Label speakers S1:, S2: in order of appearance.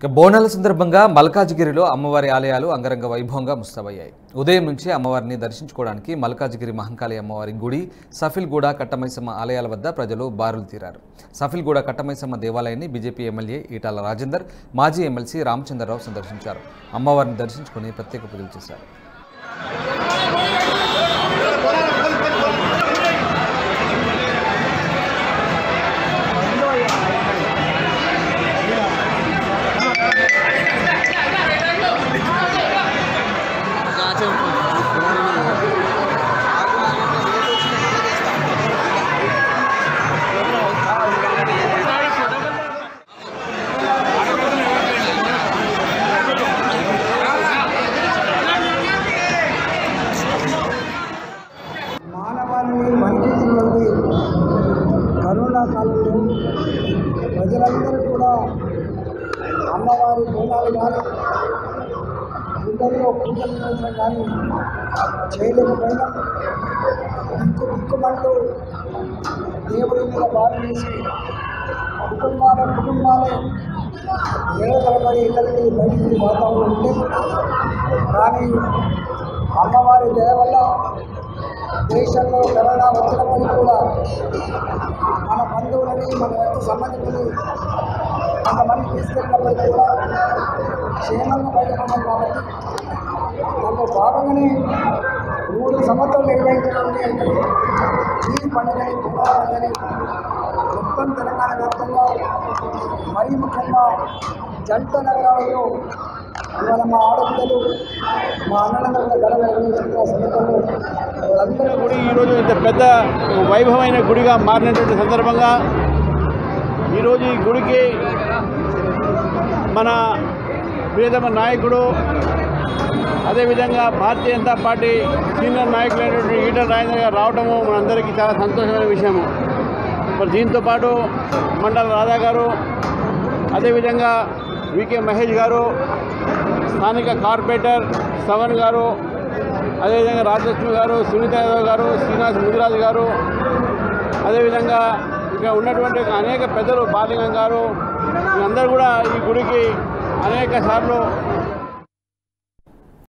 S1: ఇక బోనాల సందర్భంగా మల్కాజిగిరిలో అమ్మవారి ఆలయాలు అంగరంగ వైభవంగా ముస్తాబయ్యాయి ఉదయం నుంచి అమ్మవారిని దర్శించుకోవడానికి మల్కాజిగిరి మహంకాళి అమ్మవారి గుడి సఫిల్గూడ కట్టమైసమ్మ ఆలయాల వద్ద ప్రజలు బారులు తీరారు సఫిల్గూడ కట్టమైసమ్మ దేవాలయాన్ని బీజేపీ ఎమ్మెల్యే ఈటాల రాజేందర్ మాజీ ఎమ్మెల్సీ రామచంద్రరావు సందర్శించారు అమ్మవారిని దర్శించుకుని ప్రత్యేక పూజలు చేశారు
S2: మానవాళిని మరణించినటువంటి కరోనా కాలంలో ప్రజలందరూ కూడా అమ్మవారి బోనాలు కానీ గుండెల్లో పూజలు చేసిన కానీ చేయలేకపోయినా దిక్కు దిక్కుమంటూ దేవుడి మీద బాధ వేసి కుటుంబాల కుటుంబాలే నిలబడి ఇళ్ళకి బయటికి వాతావరణం ఉంటే కానీ అమ్మవారి దయ వల్ల దేశంలో కరోనా వచ్చినప్పటికీ కూడా మన బంధువులని మన రక్త సంబంధికులు కొంతమంది తీసుకెళ్ళినప్పటికీ కూడా క్షేమంగా బయటపడ్డాం కాబట్టి దాంట్లో భాగంగానే మూడు సంవత్సరాలు నిర్వహించినటువంటి ఈ పండుగని కుమార పండుగని మొత్తం తెలంగాణ వ్యాప్తంగా మరీ ముఖ్యంగా జంట నగరాలలో ఇవాళ మా ఆడపిల్లలు మా అన్నలందరూ కూడా ఘనంగా నిర్వహించుకున్న సందర్భంలో వాళ్ళందరూ
S3: గుడి ఈరోజు ఇంత పెద్ద వైభవమైన గుడిగా మారినటువంటి సందర్భంగా ఈరోజు ఈ గుడికి మన ప్రియతమ నాయకుడు అదేవిధంగా భారతీయ జనతా పార్టీ సీనియర్ నాయకులైనటువంటి ఈటల రాజేంద్ర గారు రావడము మనందరికీ చాలా సంతోషమైన విషయము మరి దీంతో పాటు మండల రాధా గారు అదేవిధంగా వికే మహేష్ గారు స్థానిక కార్పొరేటర్ సవన్ గారు అదేవిధంగా రాజలక్ష్మి గారు సునీత యాదవ్ గారు శ్రీనివాస్ ముదిరాజు గారు అదేవిధంగా ఇంకా ఉన్నటువంటి అనేక పెద్దలు బాలింగం గారు వీళ్ళందరూ కూడా ఈ గుడికి అనేక సార్లు